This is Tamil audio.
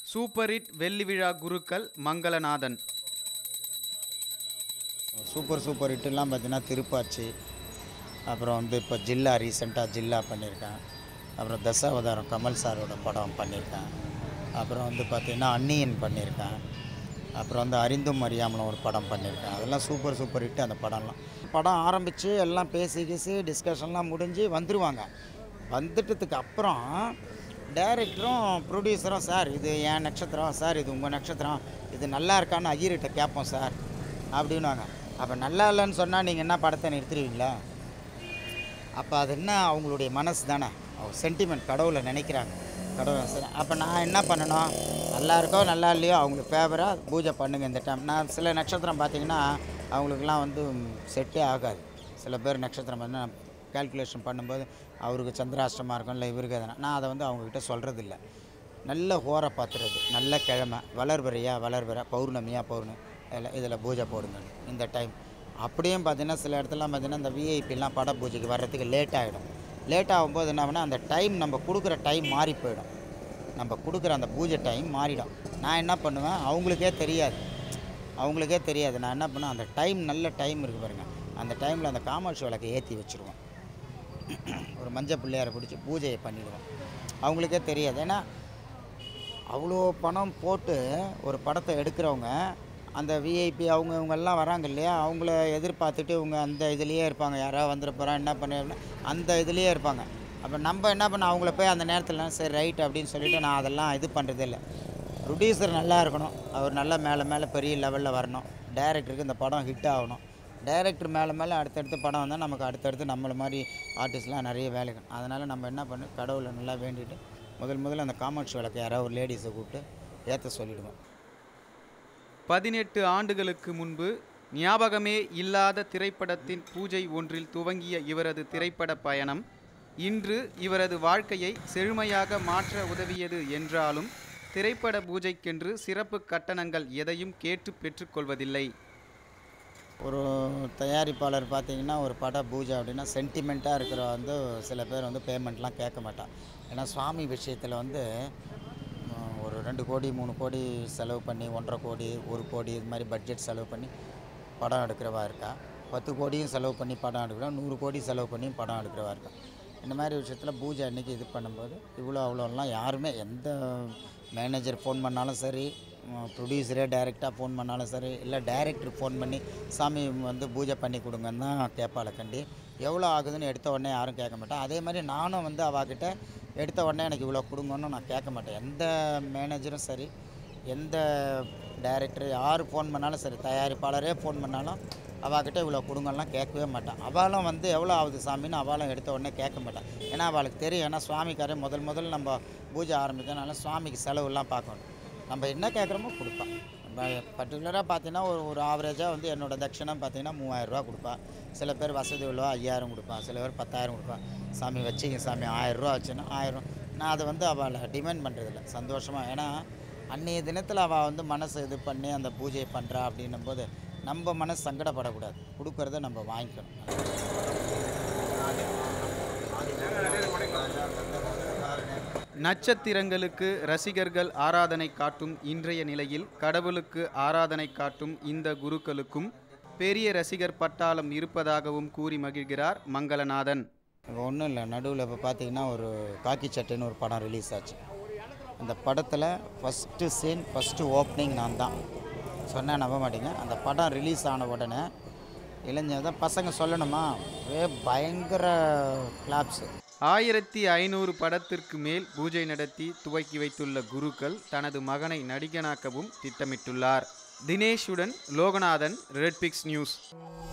சூப்பர் ஹிட் வெள்ளி விழா குருக்கள் மங்களநாதன் சூப்பர் சூப்பர் ஹிட்டுலாம் பார்த்தீங்கன்னா திருப்பாச்சி அப்புறம் வந்து இப்போ ஜில்லா ரீசெண்டாக ஜில்லா பண்ணியிருக்கேன் அப்புறம் தசாவதாரம் கமல் சாரோட படம் பண்ணியிருக்கேன் அப்புறம் வந்து பார்த்திங்கன்னா அன்னியன் பண்ணியிருக்கேன் அப்புறம் வந்து அறிந்தும் அறியாமலும் ஒரு படம் பண்ணியிருக்கேன் அதெல்லாம் சூப்பர் சூப்பர் ஹிட் அந்த படம்லாம் படம் ஆரம்பித்து எல்லாம் பேசி கீசி டிஸ்கஷன்லாம் முடிஞ்சு வந்துடுவாங்க வந்துட்டதுக்கு அப்புறம் டைரக்டரும் ப்ரொடியூசரும் சார் இது என் நட்சத்திரம் சார் இது உங்கள் நட்சத்திரம் இது நல்லா இருக்கான்னு ஐயர்கிட்ட கேட்போம் சார் அப்படின்னுவாங்க அப்போ நல்லா இல்லைன்னு சொன்னால் நீங்கள் என்ன படத்தை நிறுத்திடுவீங்களா அப்போ அது என்ன அவங்களுடைய மனசு தானே சென்டிமெண்ட் கடவுளை நினைக்கிறாங்க கடவுளை சரி அப்போ நான் என்ன பண்ணணும் நல்லா இருக்கோ நல்லா இல்லையோ அவங்களுக்கு ஃபேவராக பூஜை பண்ணுங்க இந்த டைம் நான் சில நட்சத்திரம் பார்த்தீங்கன்னா அவங்களுக்குலாம் வந்து செட்டே ஆகாது சில பேர் நட்சத்திரம் வந்து நான் கால்குலேஷன் பண்ணும்போது அவருக்கு சந்திராஷ்டமாக இருக்கும் இல்லை இவருக்கு எதனா நான் அதை வந்து அவங்கக்கிட்ட சொல்கிறதில்ல நல்ல ஹோரை பார்த்துறது நல்ல கிழமை வளர்வரையா வளர்வரை பௌர்ணமியா பௌர்ணமி இதில் இதில் பூஜை போடுங்க இந்த டைம் அப்படியும் பார்த்தீங்கன்னா சில இடத்துலலாம் பார்த்தீங்கன்னா இந்த விஐபிலாம் பட பூஜைக்கு வர்றதுக்கு லேட் ஆகிடும் லேட் ஆகும்போது என்ன ஆகும்னா அந்த டைம் நம்ம கொடுக்குற டைம் மாறி போயிடும் நம்ம கொடுக்குற அந்த பூஜை டைம் மாறிடும் நான் என்ன பண்ணுவேன் அவங்களுக்கே தெரியாது அவங்களுக்கே தெரியாது நான் என்ன பண்ணுவேன் அந்த டைம் நல்ல டைம் இருக்குது பாருங்க அந்த டைமில் அந்த காமாட்சி விளக்கை ஏற்றி வச்சுருவோம் ஒரு மஞ்சள் பிள்ளையாரை பிடிச்சி பூஜையை பண்ணிடுவோம் அவங்களுக்கே தெரியாது ஏன்னா அவ்வளோ பணம் போட்டு ஒரு படத்தை எடுக்கிறவங்க அந்த விஐபி அவங்க இவங்கெல்லாம் வராங்க இல்லையா அவங்கள எதிர்பார்த்துட்டு இவங்க அந்த இதுலேயே இருப்பாங்க யாராவது வந்துட போகிறா என்ன பண்ண அந்த இதுலேயே இருப்பாங்க அப்போ நம்ம என்ன பண்ண அவங்கள போய் அந்த நேரத்தில் சரி ரைட் அப்படின்னு சொல்லிட்டு நான் அதெல்லாம் இது பண்ணுறதே இல்லை ப்ரொடியூசர் நல்லா இருக்கணும் அவர் நல்லா மேலே மேலே பெரிய லெவலில் வரணும் டைரக்டருக்கு இந்த படம் ஹிட் ஆகணும் டைரக்டர் மேலே மேலே அடுத்தடுத்து படம் வந்தால் நமக்கு அடுத்தடுத்து நம்மளை மாதிரி ஆர்டிஸ்ட்லாம் நிறைய வேலைகள் அதனால் நம்ம என்ன பண்ணு கடவுளை நல்லா வேண்டிட்டு முதல் முதல்ல அந்த காமாட்சி விளக்கு யாராவது ஒரு லேடிஸை கூப்பிட்டு ஏற்ற சொல்லிவிடுவோம் பதினெட்டு ஆண்டுகளுக்கு முன்பு ஞாபகமே இல்லாத திரைப்படத்தின் பூஜை ஒன்றில் துவங்கிய இவரது திரைப்பட பயணம் இன்று இவரது வாழ்க்கையை செழுமையாக மாற்ற உதவியது என்றாலும் திரைப்பட பூஜைக்கென்று சிறப்பு கட்டணங்கள் எதையும் கேட்டு பெற்றுக்கொள்வதில்லை ஒரு தயாரிப்பாளர் பார்த்தீங்கன்னா ஒரு பட பூஜை அப்படின்னா சென்டிமெண்ட்டாக இருக்கிற வந்து சில பேர் வந்து பேமெண்ட்லாம் கேட்க மாட்டான் ஏன்னா சுவாமி விஷயத்தில் வந்து உம், ஒரு ரெண்டு கோடி மூணு கோடி செலவு பண்ணி ஒன்றரை கோடி ஒரு கோடி இது மாதிரி பட்ஜெட் செலவு பண்ணி படம் எடுக்கிறவா இருக்கா பத்து கோடியும் செலவு பண்ணி படம் எடுக்கிறோம் நூறு கோடி செலவு பண்ணி படம் எடுக்கிறவா இருக்கா இந்த மாதிரி விஷயத்தில் பூஜை அன்னைக்கு இது பண்ணும்போது இவ்வளோ அவ்வளோலாம் யாருமே எந்த மேனேஜர் ஃபோன் பண்ணாலும் சரி ப்ரொடியூசரே டைரெக்டாக ஃபோன் பண்ணாலும் சரி இல்லை டைரக்டர் ஃபோன் பண்ணி சாமி வந்து பூஜை பண்ணி கொடுங்கன்னு தான் கேட்பாள கண்டி எவ்வளோ ஆகுதுன்னு எடுத்த உடனே யாரும் கேட்க மாட்டேன் அதே மாதிரி நானும் வந்து அவகிட்ட எடுத்த உடனே எனக்கு இவ்வளோ கொடுங்கன்னு நான் கேட்க மாட்டேன் எந்த மேனேஜரும் சரி எந்த டைரக்டர் யார் ஃபோன் பண்ணாலும் சரி தயாரிப்பாளரே ஃபோன் பண்ணாலும் அவகிட்ட இவ்வளோ கொடுங்கலாம் கேட்கவே மாட்டான் அவளும் வந்து எவ்வளோ ஆகுது சாமின்னு அவளும் எடுத்த உடனே கேட்க மாட்டான் ஏன்னா அவளுக்கு தெரியும் ஏன்னா சுவாமிக்காரே முதல் முதல்ல நம்ம பூஜை ஆரம்பிக்கிறனால சுவாமிக்கு செலவுலாம் பார்க்கணும் நம்ம என்ன கேட்குறோமோ கொடுப்பான் பர்டிகுலராக பார்த்தீங்கன்னா ஒரு ஒரு ஆவரேஜாக வந்து என்னோட தட்சிணம் பார்த்தீங்கன்னா மூவாயிரரூவா கொடுப்பா சில பேர் வசதி உள்ளவா ஐயாயிரம் கொடுப்பான் சில பேர் பத்தாயிரம் கொடுப்பான் சாமி வச்சிங்க சாமி ஆயிரரூவா வச்சுன்னா ஆயிரம் நான் அதை வந்து அவளை டிமாண்ட் பண்ணுறதில்ல சந்தோஷமாக ஏன்னா அன்றைய தினத்தில் அவள் வந்து மனசை இது பண்ணி அந்த பூஜையை பண்ணுறா அப்படின்னும் போது நம்ம மனசு சங்கடப்படக்கூடாது கொடுக்கறத நம்ம வாங்கிக்கணும் நட்சத்திரங்களுக்கு ரசிகர்கள் ஆராதனை காட்டும் இன்றைய நிலையில் கடவுளுக்கு ஆராதனை காட்டும் இந்த குருக்களுக்கும் பெரிய ரசிகர் பட்டாளம் இருப்பதாகவும் கூறி மகிழ்கிறார் மங்களநாதன் இப்போ ஒன்றும் இல்லை நடுவில் இப்போ பார்த்தீங்கன்னா ஒரு காக்கி சட்டைன்னு ஒரு படம் ரிலீஸ் ஆச்சு அந்த படத்தில் ஃபஸ்ட்டு சீன் ஃபஸ்ட்டு ஓப்பனிங் நான் தான் சொன்னேன் நம்ப மாட்டீங்க அந்த படம் ரிலீஸ் ஆன உடனே இளைஞர் தான் பசங்க சொல்லணுமா ஒரே பயங்கர கிளாப்ஸு ஆயிரத்தி ஐநூறு படத்திற்கு மேல் பூஜை நடத்தி துவக்கி வைத்துள்ள குருக்கள் தனது மகனை நடிகனாக்கவும் திட்டமிட்டுள்ளார் தினேஷுடன் லோகநாதன் ரெட்பிக்ஸ் நியூஸ்